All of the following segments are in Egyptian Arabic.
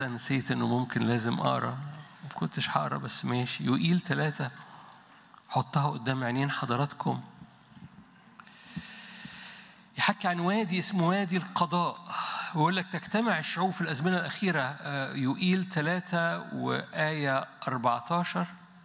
نسيت انه ممكن لازم اقرا ما كنتش هقرا بس ماشي يقيل ثلاثة حطها قدام عينين حضراتكم يحكي عن وادي اسمه وادي القضاء ويقول لك تجتمع الشعوب في الأزمنة الأخيرة آه، يقيل ثلاثة وآية 14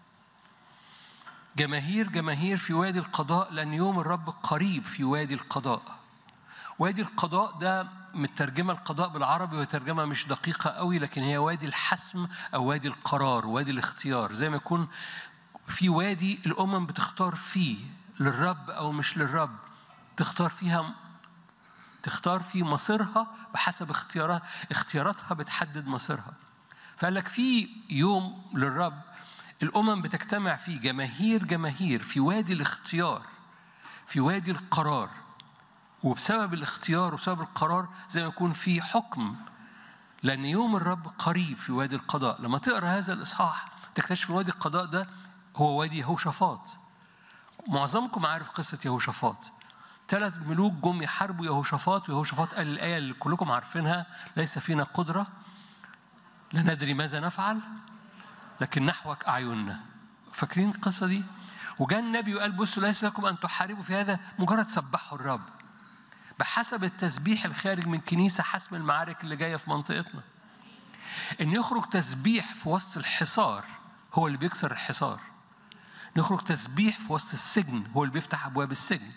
جماهير جماهير في وادي القضاء لأن يوم الرب قريب في وادي القضاء وادي القضاء ده مترجمة القضاء بالعربي وهي ترجمة مش دقيقة قوي لكن هي وادي الحسم أو وادي القرار وادي الاختيار زي ما يكون في وادي الأمم بتختار فيه للرب أو مش للرب تختار فيها تختار في مصيرها بحسب اختيارها اختياراتها بتحدد مصيرها فقال لك في يوم للرب الأمم بتجتمع فيه جماهير جماهير في وادي الاختيار في وادي القرار وبسبب الاختيار وبسبب القرار زي ما يكون في حكم لأن يوم الرب قريب في وادي القضاء لما تقرأ هذا الإصحاح تكتشف إن وادي القضاء ده هو وادي يهوشافاط معظمكم عارف قصة يهوشافاط ثلاث ملوك جم يحاربوا يهوشافاط ويهوشافاط قال الآية اللي كلكم عارفينها ليس فينا قدرة لا ندري ماذا نفعل لكن نحوك أعيننا فاكرين القصة دي؟ وجاء النبي وقال بصوا ليس لكم أن تحاربوا في هذا مجرد سبحوا الرب بحسب التسبيح الخارج من كنيسة حسم المعارك اللي جاية في منطقتنا إن يخرج تسبيح في وسط الحصار هو اللي بيكسر الحصار نخرج تسبيح في وسط السجن هو اللي بيفتح أبواب السجن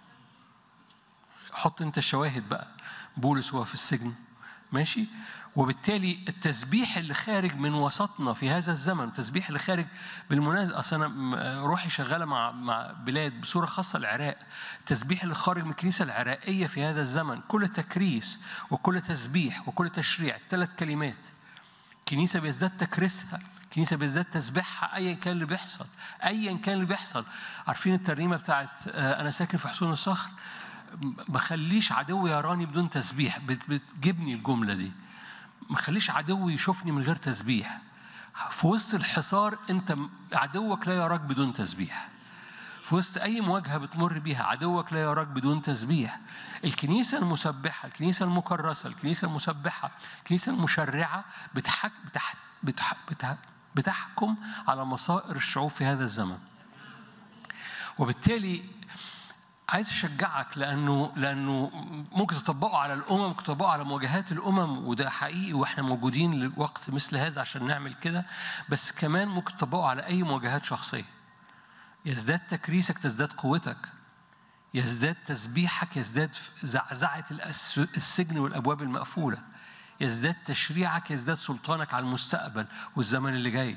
حط أنت الشواهد بقى بولس هو في السجن ماشي وبالتالي التسبيح اللي خارج من وسطنا في هذا الزمن التسبيح اللي خارج بالمناسبة أصل أنا م- روحي شغالة مع مع بلاد بصورة خاصة العراق التسبيح اللي خارج من الكنيسة العراقية في هذا الزمن كل تكريس وكل تسبيح وكل تشريع ثلاث كلمات كنيسة بيزداد تكريسها كنيسة بيزداد تسبيحها أيا كان اللي بيحصل أيا كان اللي بيحصل عارفين الترنيمة بتاعت آه، أنا ساكن في حصون الصخر ما خليش عدو يراني بدون تسبيح بت- بتجيبني الجملة دي ما خليش عدو يشوفني من غير تسبيح في وسط الحصار انت م- عدوك لا يراك بدون تسبيح في وسط اي مواجهه بتمر بيها عدوك لا يراك بدون تسبيح الكنيسه المسبحه الكنيسه المكرسه الكنيسه المسبحه الكنيسه المشرعه بتحك بتح بتح بتح بتحكم على مصائر الشعوب في هذا الزمن وبالتالي عايز اشجعك لانه لانه ممكن تطبقه على الامم ممكن تطبقه على مواجهات الامم وده حقيقي واحنا موجودين لوقت مثل هذا عشان نعمل كده بس كمان ممكن تطبقه على اي مواجهات شخصيه يزداد تكريسك تزداد قوتك يزداد تسبيحك يزداد زعزعه الأس- السجن والابواب المقفوله يزداد تشريعك يزداد سلطانك على المستقبل والزمن اللي جاي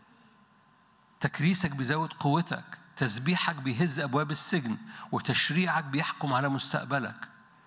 تكريسك بيزود قوتك تسبيحك بيهز ابواب السجن وتشريعك بيحكم على مستقبلك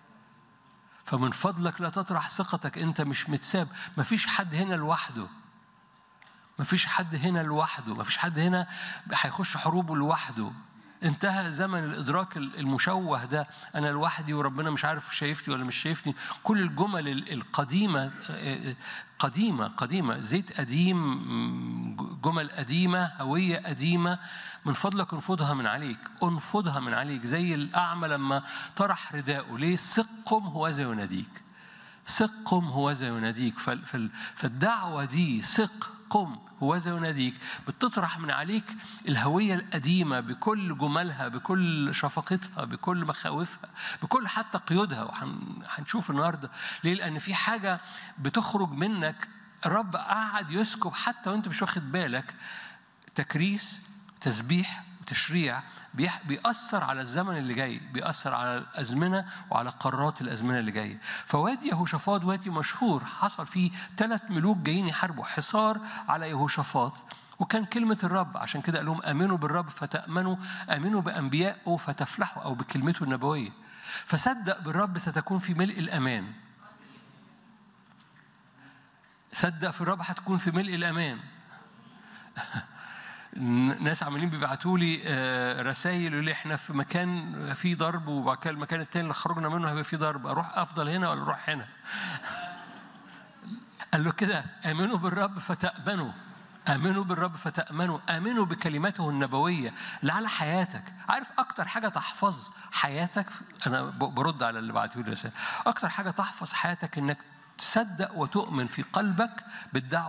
فمن فضلك لا تطرح ثقتك انت مش متساب مفيش حد هنا لوحده مفيش حد هنا لوحده مفيش حد هنا هيخش حروبه لوحده انتهى زمن الادراك المشوه ده انا لوحدي وربنا مش عارف شايفني ولا مش شايفني كل الجمل القديمه قديمه قديمه زيت قديم جمل قديمه هويه قديمه من فضلك انفضها من عليك انفضها من عليك زي الاعمى لما طرح رداءه ليه سقم هو زي يناديك ثق قم هوذا يناديك فال- فال- فالدعوة دي ثق قم هوذا يناديك بتطرح من عليك الهوية القديمة بكل جمالها بكل شفقتها بكل مخاوفها بكل حتى قيودها وهنشوف النهاردة ليه لأن في حاجة بتخرج منك الرب قعد يسكب حتى وانت مش واخد بالك تكريس تسبيح وتشريع بيح- بيأثر على الزمن اللي جاي بيأثر على الأزمنة وعلى قرارات الأزمنة اللي جاية فوادي يهوشافاط وادي مشهور حصل فيه ثلاث ملوك جايين يحاربوا حصار على يهوشافاط وكان كلمة الرب عشان كده قال لهم آمنوا بالرب فتأمنوا آمنوا بأنبيائه فتفلحوا أو بكلمته النبوية فصدق بالرب ستكون في ملء الأمان صدق في الرب هتكون في ملء الأمان ناس عمالين بيبعتوا لي رسائل يقولوا لي احنا في مكان فيه ضرب وبعد كده المكان التاني اللي خرجنا منه هيبقى فيه ضرب اروح افضل هنا ولا اروح هنا؟ قال له كده امنوا بالرب فتامنوا امنوا بالرب فتامنوا امنوا بكلماته النبويه اللي على حياتك عارف اكتر حاجه تحفظ حياتك انا ب- برد على اللي بعتوا لي رسائل اكتر حاجه تحفظ حياتك انك تصدق وتؤمن في قلبك بالدعوة